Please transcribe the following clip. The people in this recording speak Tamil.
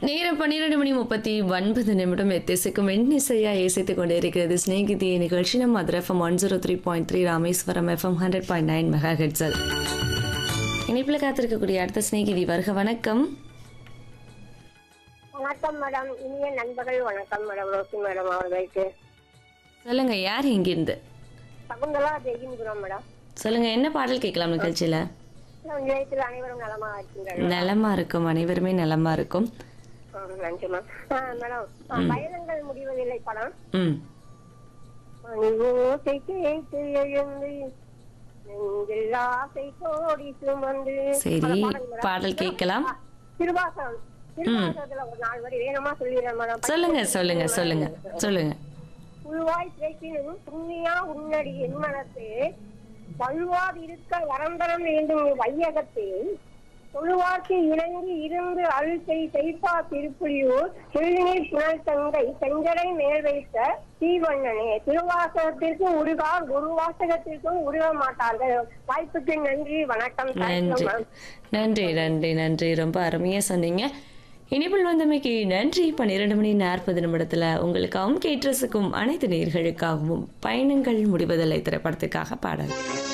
நேரம் பன்னிரண்டு மணி முப்பத்தி ஒன்பது நிமிடம் எத்திசைக்கும் எண்ணிசையா இசைத்துக் கொண்டிருக்கிறது ஸ்நேகிதி நிகழ்ச்சி நம்ம Madurai FM one zero three point three Rameswaram FM hundred point nine mega ஹெட்ஸல் இணைப்பில் காத்திருக்கக்கூடிய அடுத்த ஸ்நேகிதி வருக வணக்கம் வணக்கம் மேடம் இனிய நண்பர்கள் வணக்கம் மேடம் ரோசி மேடம் அவர்களுக்கு சொல்லுங்க யார் எங்கிருந்து சகுந்தலா ஜெயின்புரம் மேடம் சொல்லுங்க என்ன பாடல் கேட்கலாம் நிகழ்ச்சியில நிலையத்தில் அனைவரும் நலமா இருக்கின்றனர் நலமா இருக்கும் அனைவருமே நலமா இருக்கும் ஆ, நன்றி மேம் ஆ, மேடம் ஆ, பயணங்கள் முடிவதில்லை படம் ம் ஓசை கேட்டு எழுந்து நெஞ்சில் ஆசை கோடி சுமந்து சரி அந்த பாடல் மேடம். பாடல் கேட்கலாம் திருவாசகம் திருவாசகத்துல ஒரு நாலு வரி வேணுமா சொல்லிடுறேன் மேடம் சொல்லுங்க சொல்லுங்க சொல்லுங்க சொல்லுங்க உள்வாய் பேசினும் புண்ணியா உன்னடி என் மனத்து வல்வாது இருக்க வரந்தரம் வேண்டும் வையகத்தில் தொழுவாக்கு இணங்கி இருந்து அழுத்தை செய்ப்பா திருப்புலியூர் செல்நீர் புனல் தங்கை செஞ்சடை மேல் வைத்த தீவண்ணனே திருவாசகத்திற்கு உருகார் ஒரு வாசகத்திற்கும் உருக மாட்டார்கள் வாய்ப்புக்கு நன்றி வணக்கம் நன்றி மேம். நன்றி நன்றி நன்றி ரொம்ப அருமையா சொன்னீங்க இனிப்பில் வந்தமைக்கு நன்றி பன்னிரண்டு மணி நாற்பது நிமிடத்துல உங்களுக்காகவும் கேட்ரஸுக்கும் அனைத்து நேர்களுக்காகவும் பயணங்கள் முடிவதில்லை திரைப்படத்துக்காக பாடல்